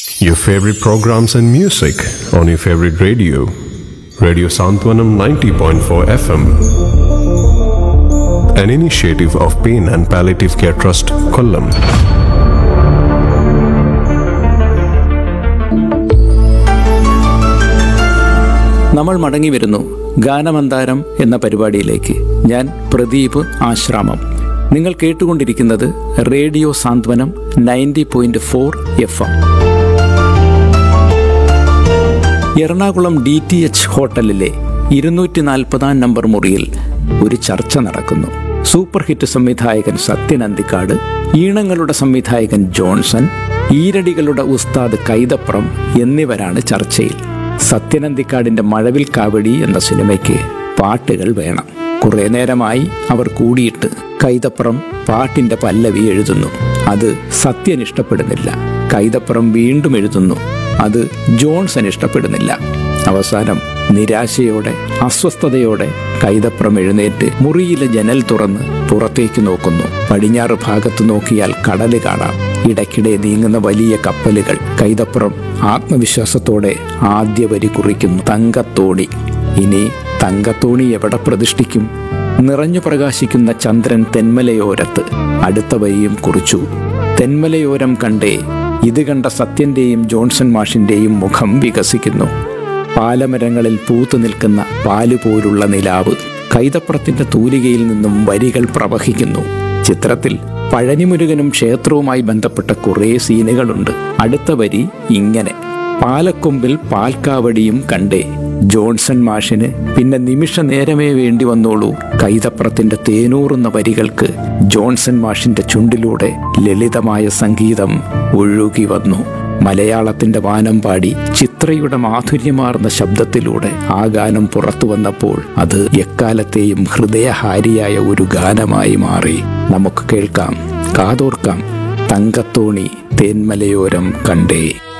Your favorite programs and music on your favorite radio. Radio Santwanam 90.4 FM. An initiative of Pain and Palliative Care Trust, Kollam. നമ്മൾ മടങ്ങി വരുന്നു ഗാനമന്താരം എന്ന പരിപാടിയിലേക്ക് ഞാൻ പ്രദീപ് ആശ്രാമം നിങ്ങൾ കേട്ടുകൊണ്ടിരിക്കുന്നത് radio Santhwanam ninety point four F M Ernakulam D T H ഹോട്ടലിലെ ഇരുന്നൂറ്റി നാൽപ്പതാം നമ്പർ മുറിയിൽ ഒരു ചർച്ച നടക്കുന്നു സൂപ്പർ ഹിറ്റ് സംവിധായകൻ സത്യൻ അന്തിക്കാട് ഈണങ്ങളുടെ സംവിധായകൻ ജോൺസൺ ഈരടികളുടെ ഉസ്താദ് കൈതപ്രം എന്നിവരാണ് ചർച്ചയിൽ സത്യനന്തിക്കാടിന്റെ മഴവിൽ കാവടി എന്ന സിനിമയ്ക്ക് പാട്ടുകൾ വേണം കുറെ നേരമായി അവർ കൂടിയിട്ട് കൈതപ്പുറം പാട്ടിന്റെ പല്ലവി എഴുതുന്നു അത് സത്യൻ ഇഷ്ടപ്പെടുന്നില്ല കൈതപ്പുറം വീണ്ടും എഴുതുന്നു അത് ജോൺസൺ ഇഷ്ടപ്പെടുന്നില്ല അവസാനം നിരാശയോടെ അസ്വസ്ഥതയോടെ കൈതപ്രം എഴുന്നേറ്റ് മുറിയിലെ ജനൽ തുറന്ന് പുറത്തേക്ക് നോക്കുന്നു പടിഞ്ഞാറ് ഭാഗത്ത് നോക്കിയാൽ കടല് കാണാം ഇടയ്ക്കിടെ നീങ്ങുന്ന വലിയ കപ്പലുകൾ കൈതപ്പുറം ആത്മവിശ്വാസത്തോടെ ആദ്യ വരി കുറിക്കുന്നു തങ്കത്തോണി ഇനി തങ്കത്തോണി എവിടെ പ്രതിഷ്ഠിക്കും നിറഞ്ഞു പ്രകാശിക്കുന്ന ചന്ദ്രൻ തെന്മലയോരത്ത് അടുത്ത വരിയും കുറിച്ചു തെന്മലയോരം കണ്ടേ ഇത് കണ്ട സത്യന്റെയും ജോൺസൺ മാഷിന്റെയും മുഖം വികസിക്കുന്നു പാലമരങ്ങളിൽ പൂത്തു നിൽക്കുന്ന പാലുപോലുള്ള നിലാവ് കൈതപ്പുറത്തിന്റെ തൂലികയിൽ നിന്നും വരികൾ പ്രവഹിക്കുന്നു ചിത്രത്തിൽ പഴനിമുരുകനും ക്ഷേത്രവുമായി ബന്ധപ്പെട്ട കുറേ സീനുകളുണ്ട് അടുത്ത വരി ഇങ്ങനെ പാലക്കൊമ്പിൽ പാൽക്കാവടിയും കണ്ടേ ജോൺസൺ മാഷിന് പിന്നെ നിമിഷ നേരമേ വേണ്ടി വന്നോളൂ കൈതപ്രത്തിന്റെ തേനൂറുന്ന വരികൾക്ക് ജോൺസൺ മാഷിന്റെ ചുണ്ടിലൂടെ ലളിതമായ സംഗീതം ഒഴുകി വന്നു മലയാളത്തിന്റെ വാനം പാടി ചിത്രയുടെ മാധുര്യമാർന്ന ശബ്ദത്തിലൂടെ ആ ഗാനം പുറത്തു വന്നപ്പോൾ അത് എക്കാലത്തെയും ഹൃദയഹാരിയായ ഒരു ഗാനമായി മാറി നമുക്ക് കേൾക്കാം കാതോർക്കാം തങ്കത്തോണി തേന്മലയോരം കണ്ടേ